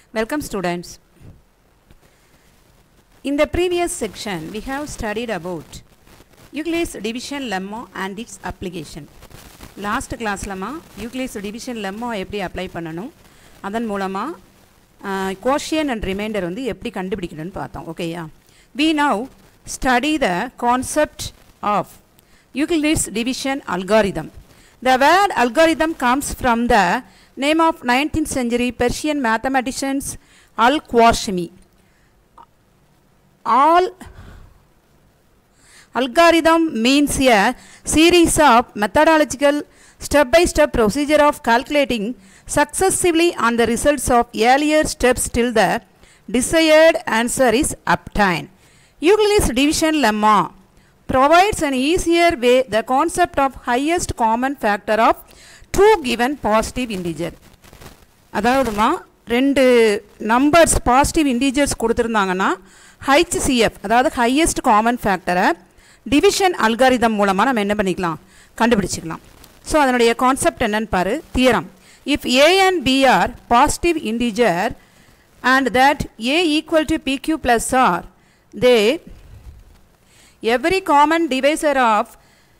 Welcome students. In the previous section, we have studied about Euclid's division lemma and its application. Last கிளாஸ்லமா Euclid's division lemma எப்படி apply பண்ணணும் அதன் மூலமாக quotient and reminder வந்து எப்படி கண்டுபிடிக்கணும்னு பார்த்தோம் ஓகேயா we now study the concept of Euclid's division algorithm the word algorithm comes from the name of nineteenth century Persian mathematicians al Khwarizmi all Algorithm means a series of methodological step-by-step procedure of calculating successively on the results of earlier steps till the desired answer is obtained. Euclid's division lemma provides an easier way the concept of highest common factor of two given positive integer. அதாவதுமா ரெண்டு numbers positive integers கொடுத்துருந்தாங்கன்னா HCF அதாவது highest common ஃபேக்டரை division algorithm மூலமாக நம்ம என்ன பண்ணிக்கலாம் கண்டுபிடிச்சிக்கலாம் so அதனுடைய கான்செப்ட் என்னன்னு பாரு theorem if A and B are positive integer and that A equal to B Q plus R they every common divisor of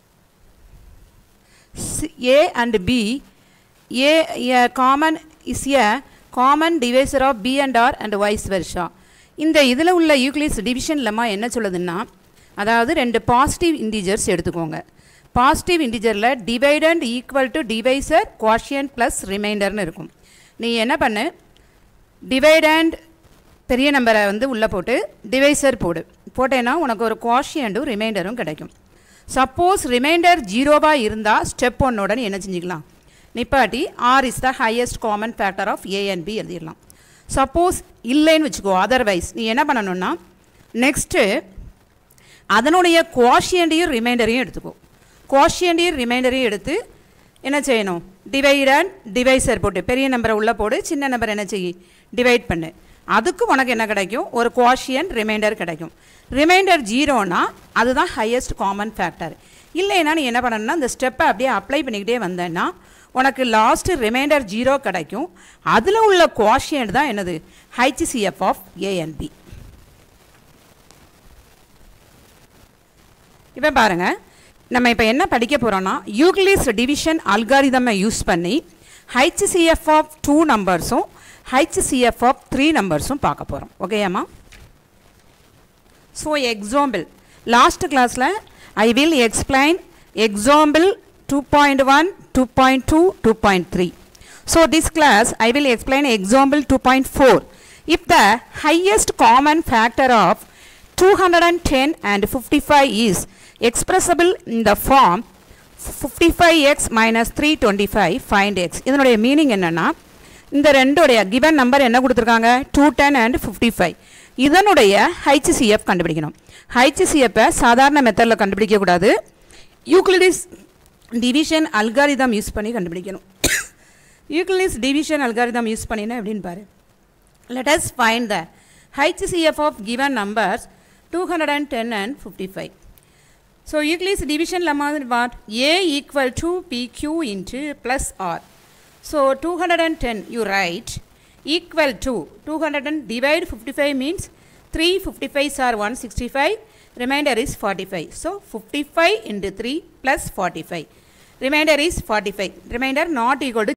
A and B, A, a common is a common divisor of B and R and vice versa. இந்த இதில் உள்ள Euclid's division lemma என்ன சொல்லுதுன்னா அதாவது ரெண்டு positive integers எடுத்துக்கோங்க positive இன்டிஜரில் dividend equal to divisor quotient plus ரிமைண்டர்னு இருக்கும் நீ என்ன பண்ணு டிவைடண்ட் பெரிய நம்பரை வந்து உள்ளே போட்டு டிவைசர் போடு போட்டேன்னா உனக்கு ஒரு குவாஷியண்டும் ரிமைண்டரும் கிடைக்கும் சப்போஸ் ரிமைண்டர் ஜீரோவாக இருந்தால் ஸ்டெப் ஒன்னோட நீ என்ன செஞ்சுக்கலாம் நிப்பாட்டி R is the highest common factor of A and B எழுதிடலாம் சப்போஸ் இல்லைன்னு வச்சுக்கோ அதர்வைஸ் நீ என்ன பண்ணணும்னா நெக்ஸ்ட்டு அதனுடைய குவாஷியண்டையும் ரிமைண்டரையும் எடுத்துக்கோ குவாஷியண்டையும் ரிமைண்டரையும் எடுத்து என்ன செய்யணும் டிவைட் அண்ட் டிவைசர் போட்டு பெரிய நம்பரை உள்ளே போடு சின்ன நம்பர் என்ன செய்ய டிவைட் பண்ணு அதுக்கு உனக்கு என்ன கிடைக்கும் ஒரு குவாஷியன் ரிமைண்டர் கிடைக்கும் ரிமைண்டர் ஜீரோனா அதுதான் ஹையஸ்ட் காமன் ஃபேக்டர் இல்லைன்னா நீ என்ன பண்ணணும்னா இந்த ஸ்டெப்பை அப்படியே அப்ளை பண்ணிக்கிட்டே வந்தேன்னா உனக்கு லாஸ்ட்டு ரிமைண்டர் ஜீரோ கிடைக்கும் அதில் உள்ள குவாஷியன்ட் தான் என்னது ஹைச்சிசிஎஃப் ஆஃப் ஏஎன்பி இப்போ பாருங்கள் நம்ம இப்போ என்ன படிக்க போகிறோன்னா யூக்ளிஸ் டிவிஷன் அல்காரிதமை யூஸ் பண்ணி ஹைச்சிசிஎஃப் ஆஃப் டூ நம்பர்ஸும் ஹைச்சிசிஎஃப் ஆஃப் த்ரீ நம்பர்ஸும் பார்க்க போகிறோம் ஓகேயாம்மா ஸோ எக்ஸாம்பிள் லாஸ்ட் கிளாஸில் I will explain example two point one two point two two point three so this class I will explain example two point four if the highest common factor of 210 and 55 is expressible in the form 55x minus 325 find x இதனுடைய meaning என்னன்னா இந்த ரெண்டுடைய given number என்ன கொடுத்துருக்காங்க two ten and fifty five இதனுடைய HCF கண்டுபிடிக்கணும் ஹைச்சிசிஎஃப்பை சாதாரண மெத்தடில் கண்டுபிடிக்கக்கூடாது யூக்ளிடிஸ் டிவிஷன் அல்காரிதம் யூஸ் பண்ணி கண்டுபிடிக்கணும் யூக்ளிடிஸ் டிவிஷன் அல்காரிதம் யூஸ் பண்ணினா எப்படின்னு பாரு let us find the HCF of given numbers 210 and 55. So Euclid's division lemma is what? A equal to PQ into plus R. So 210 you write equal to 200 divide 55 means 3 55s are 165 remainder is 45. So 55 into 3 plus 45 remainder is 45 remainder not equal to